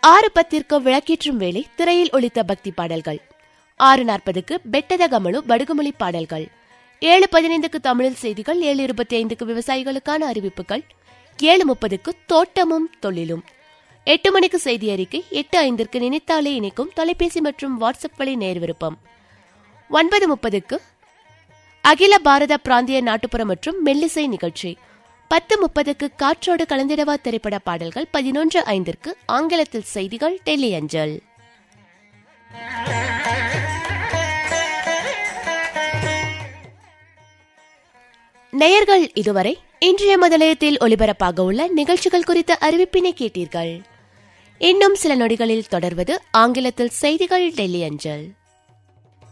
ஆறு பத்திற்கு விளக்கேற்றும் வேளை திரையில் ஒலித்த பக்தி பாடல்கள் ஆறு நாற்பதுக்கு பெட்டத கமலு படுகுமொழி பாடல்கள் ஏழு பதினைந்துக்கு தமிழில் செய்திகள் ஏழு இருபத்தி ஐந்துக்கு விவசாயிகளுக்கான அறிவிப்புகள் ஏழு முப்பதுக்கு தோட்டமும் தொழிலும் எட்டு மணிக்கு செய்தி அறிக்கை எட்டு ஐந்திற்கு நினைத்தாலே இணைக்கும் தொலைபேசி மற்றும் வாட்ஸ்அப் வழி நேர் விருப்பம் ஒன்பது முப்பதுக்கு அகில பாரத பிராந்திய நாட்டுப்புற மற்றும் மெல்லிசை நிகழ்ச்சி பத்து முப்பதுக்கு காற்றோடு கலந்திடவா திரைப்பட பாடல்கள் பதினொன்று ஐந்திற்கு ஆங்கிலத்தில் செய்திகள் டெல்லி அஞ்சல் நேயர்கள் இதுவரை இன்றைய முதலயத்தில் ஒலிபரப்பாக உள்ள நிகழ்ச்சிகள் குறித்த அறிவிப்பினை கேட்டீர்கள் இன்னும் சில நொடிகளில் தொடர்வது ஆங்கிலத்தில் செய்திகள் டெல்லி அஞ்சல்